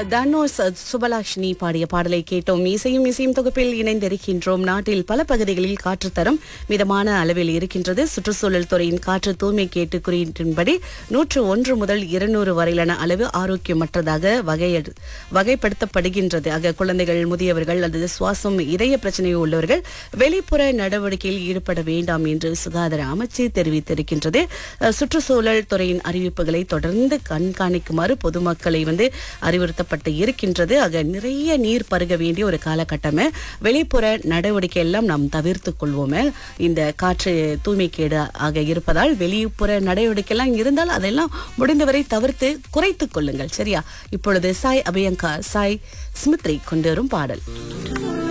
தனுஷ் சுபலாஷினி பாடிய பாடலை கேட்டோம் இசையும் இசையும் தொகுப்பில் இணைந்திருக்கின்றோம் நாட்டில் பல பகுதிகளில் காற்று தரம் மிதமான அளவில் இருக்கின்றது சுற்றுச்சூழல் துறையின் காற்று தூய்மை கேட்டு குறியீட்டின்படி நூற்று ஒன்று முதல் இருநூறு வரையிலான அளவு ஆரோக்கியமற்றதாக வகை வகைப்படுத்தப்படுகின்றது ஆக குழந்தைகள் முதியவர்கள் அல்லது சுவாசம் இதய பிரச்சனை உள்ளவர்கள் வெளிப்புற நடவடிக்கையில் ஈடுபட வேண்டாம் என்று சுகாதார அமைச்சு தெரிவித்திருக்கின்றது அஹ், சுற்றுச்சூழல் துறையின் அறிவிப்புகளை தொடர்ந்து கண்காணிக்குமாறு பொதுமக்களை வந்து அறிவுறுத்தப்பட்டு இருக்கின்றது ஆக நிறைய நீர் பருக வேண்டிய ஒரு காலகட்டமே வெளிப்புற நடவடிக்கை எல்லாம் நாம் தவிர்த்து கொள்வோமே இந்த காற்று தூய்மைக்கேடு ஆக இருப்பதால் வெளிப்புற நடவடிக்கை எல்லாம் இருந்தால் அதெல்லாம் முடிந்தவரை தவிர்த்து குறைத்துக் கொள்ளுங்கள் சரியா இப்பொழுது சாய் அபியங்கா சாய் ஸ்மித்ரி கொண்டு வரும் பாடல்